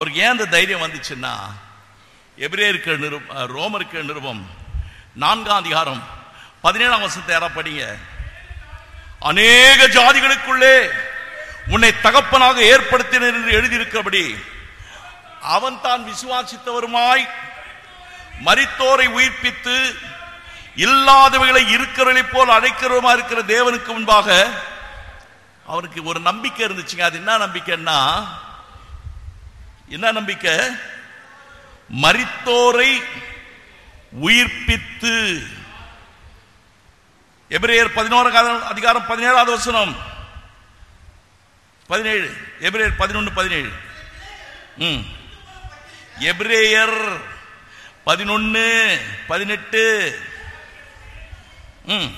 அவருக்கு ஏன் அந்த தைரியம் வந்துச்சுன்னா எபிரேயருக்கு நிருப ரோமருக்கு நிருபம் நான்காம் அதிகாரம் பதினேழாம் வருஷத்தை யாரா படிங்க அநேக ஜாதிகளுக்குள்ளே உன்னை தகப்பனாக ஏற்படுத்தினர் என்று எழுதியிருக்கிறபடி அவன் தான் விசுவாசித்தவருமாய் மரித்தோரை உயிர்ப்பித்து இல்லாதவைகளை இருக்கிறவர்களைப் போல் அழைக்கிறவருமா இருக்கிற தேவனுக்கு முன்பாக அவனுக்கு ஒரு நம்பிக்கை இருந்துச்சுங்க அது என்ன நம்பிக்கைன்னா என்ன நம்பிக்கை மரித்தோரை உயிர்ப்பித்து எபிரேயர் பதினோரு அதிகாரம் பதினேழாவது வசனம் பதினேழு எபிரேயர் பதினொன்று பதினேழு ம் எபிரேயர் பதினொன்னு பதினெட்டு ம்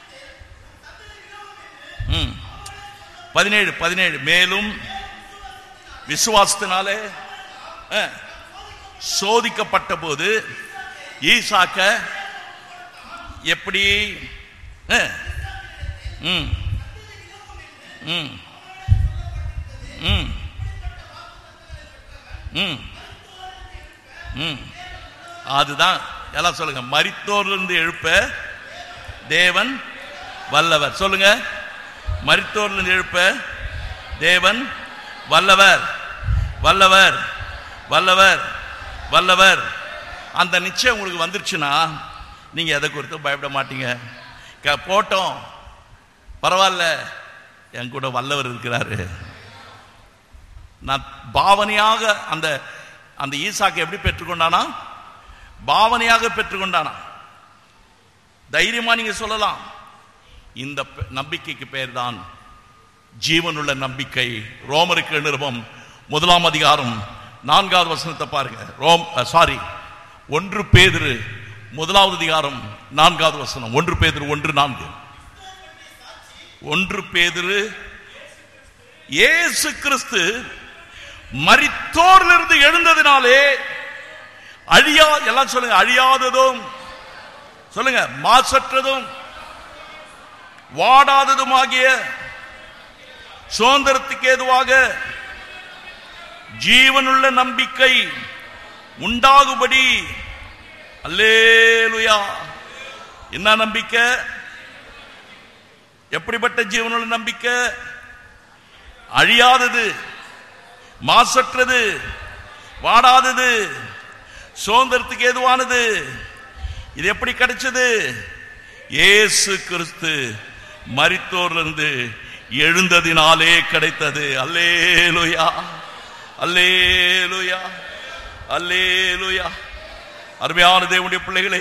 ம் பதினேழு பதினேழு மேலும் விசுவாசத்தினாலே அஹ், சோதிக்கப்பட்ட போது ஈசாக்க எப்படி அஹ், ம் ம் ம் ம் ம் அதுதான் எல்லாம் சொல்லுங்க மரித்தோரிலிருந்து எழுப்ப தேவன் வல்லவர் சொல்லுங்க மரித்தோரிலிருந்து எழுப்ப தேவன் வல்லவர் வல்லவர் வல்லவர் வல்லவர் அந்த நிச்சயம் உங்களுக்கு வந்துருச்சுன்னா நீங்க எதை குறித்தும் பயப்பட மாட்டீங்க க- போட்டோம் பரவாயில்ல என் கூட வல்லவர் இருக்கிறாரு நான் பாவனையாக அந்த அந்த ஈசாக்கை எப்படி பெற்றுக்கொண்டானா பாவனையாக பெற்றுக்கொண்டானா தைரியமா நீங்க சொல்லலாம் இந்த பெ- நம்பிக்கைக்கு பெயர் தான் ஜீவனுள்ள நம்பிக்கை ரோமருக்கு நிருபம் முதலாம் அதிகாரம் நான்காவது வசனத்தை பாருங்க ரோம் சாரி ஒன்று பேதுரு முதலாவது அதிகாரம் நான்காவது வசனம் ஒன்று பேதுரு ஒன்று நான்கு ஒன்று பேதுரு இயேசு கிறிஸ்து மரித்தோரிலிருந்து எழுந்ததினாலே அழியா எல்லாம் சொல்லுங்க அழியாததும் சொல்லுங்க மாசற்றதும் வாடாததுமாகிய சுதந்திரத்துக்கு ஏதுவாக ஜீவனுள்ள நம்பிக்கை உண்டாகும்படி அல்லேலுயா என்ன நம்பிக்கை எப்படிப்பட்ட ஜீவனுள்ள நம்பிக்கை அழியாதது மாசற்றது வாடாதது சுதந்திரத்துக்கு ஏதுவானது இது எப்படி கிடைச்சது இயேசு கிறிஸ்து மரித்தோரிலிருந்து எழுந்ததினாலே கிடைத்தது அல்லேலுயா அல்லேலுயா அல்லேலுயா அருமையான தேவனுடைய பிள்ளைகளே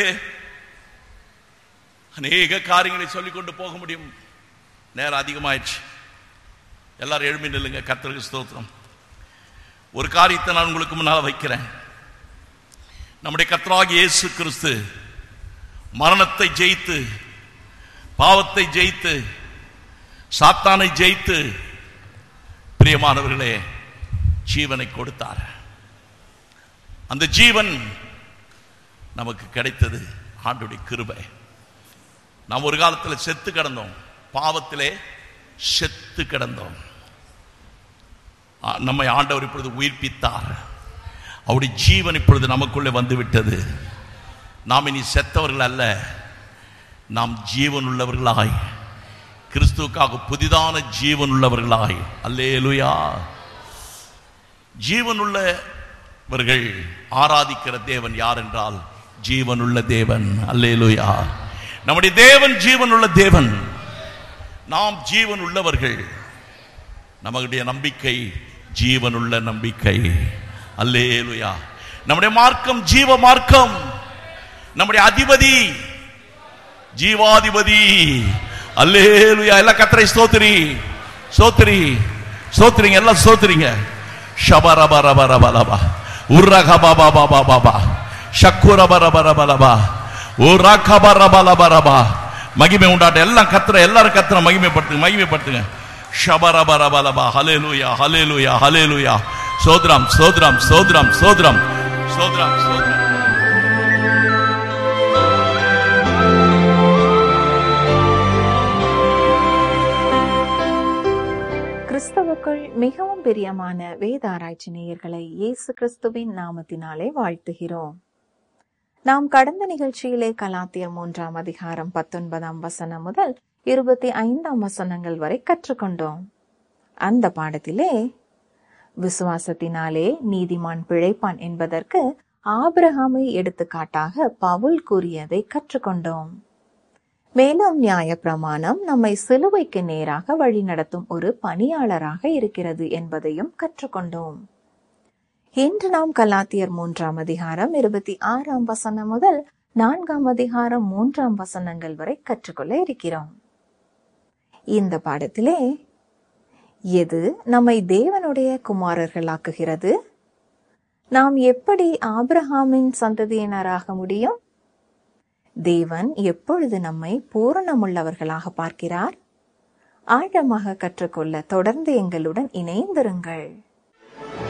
அநேக காரியங்களை சொல்லிக் கொண்டு போக முடியும் நேரம் அதிகமாயிடுச்சு எல்லாரும் எழுப்பி நில்லுங்க கர்த்தருக்கு ஸ்தோத்திரம் ஒரு காரியத்தை நான் உங்களுக்கு முன்னால் வைக்கிறேன் நம்முடைய கர்த்தராகிய இயேசு கிறிஸ்து மரணத்தை ஜெயித்து பாவத்தை ஜெயித்து சாத்தானை ஜெயித்து பிரியமானவர்களே ஜீவனை கொடுத்தார் அந்த ஜீவன் நமக்கு கிடைத்தது ஆண்டுடைய கிருபை நாம் ஒரு காலத்தில் செத்து கிடந்தோம் பாவத்திலே செத்து கிடந்தோம் ஆ, நம்மை ஆண்டவர் இப்பொழுது உயிர்ப்பித்தார் அவருடைய ஜீவன் இப்பொழுது நமக்குள்ளே வந்து விட்டது நாம் இனி செத்தவர்கள் அல்ல நாம் ஜீவன் உள்ளவர்களாய் கிறிஸ்துவுக்காக புதிதான ஜீவன் உள்ளவர்களாய் அல்லேலுயா ஜீவன் உள்ளவர்கள் ஆராதிக்கிற தேவன் யார் என்றால் ஜீவனுள்ள தேவன் அல்லேலுயா நம்முடைய தேவன் ஜீவனுள்ள தேவன் நாம் ஜீவன் உள்ளவர்கள் நம்முடைய நம்பிக்கை ஜீவனுள்ள நம்பிக்கை அல்லேலுயா நம்முடைய மார்க்கம் ஜீவ மார்க்கம் நம்முடைய அதிபதி ஜீவாதிபதி அல்லேலுயா எல்லாம் கத்தரை ஸ்தோத்திரி ஸ்தோத்திரி ஸ்தோத்திரிங்க எல்லாம் ஸ்தோத்திரிங்க ஷபரபரபரபலபா உர்ரகபபபபபபா ஷக்குரபரபரபலபா உரகபரபலபரபா மகிமை உண்டாட்ட எல்லாம் கத்துற எல்லாரும் கத்துற மகிமைப்படுத்துங்க மகிமைப்படுத்துங்க ஷபரபரபலபா ஹலேலுயா ஹலேலுயா ஹலேலுயா சோத்ரம் சோத்ரம் சோத்ரம் சோத்ரம் சோத்ரம் சோத்ரம் கிறிஸ்தவுக்குள் மிகவும் பிரியமான வேத ஆராய்ச்சி நேயர்களை இயேசு கிறிஸ்துவின் நாமத்தினாலே வாழ்த்துகிறோம் நாம் கடந்த நிகழ்ச்சியிலே கலாத்தியர் மூன்றாம் அதிகாரம் பத்தொன்பதாம் வசனம் முதல் இருபத்தி ஐந்தாம் வசனங்கள் வரை கற்றுக்கொண்டோம் அந்த பாடத்திலே விசுவாசத்தினாலே நீதிமான் பிழைப்பான் என்பதற்கு ஆபிரகாமை எடுத்துக்காட்டாக பவுல் கூறியதை கற்றுக்கொண்டோம் மேலும் நியாய பிரமாணம் நம்மை சிலுவைக்கு நேராக வழிநடத்தும் ஒரு பணியாளராக இருக்கிறது என்பதையும் கற்றுக்கொண்டோம் இன்று நாம் கலாத்தியர் மூன்றாம் அதிகாரம் இருபத்தி ஆறாம் வசனம் முதல் நான்காம் அதிகாரம் மூன்றாம் வசனங்கள் வரை கற்றுக்கொள்ள இருக்கிறோம் இந்த பாடத்திலே எது நம்மை தேவனுடைய குமாரர்களாக்குகிறது நாம் எப்படி ஆபிரஹாமின் சந்ததியினராக முடியும் தேவன் எப்பொழுது நம்மை பூரணமுள்ளவர்களாக பார்க்கிறார் ஆழமாக கற்றுக்கொள்ள தொடர்ந்து எங்களுடன் இணைந்திருங்கள்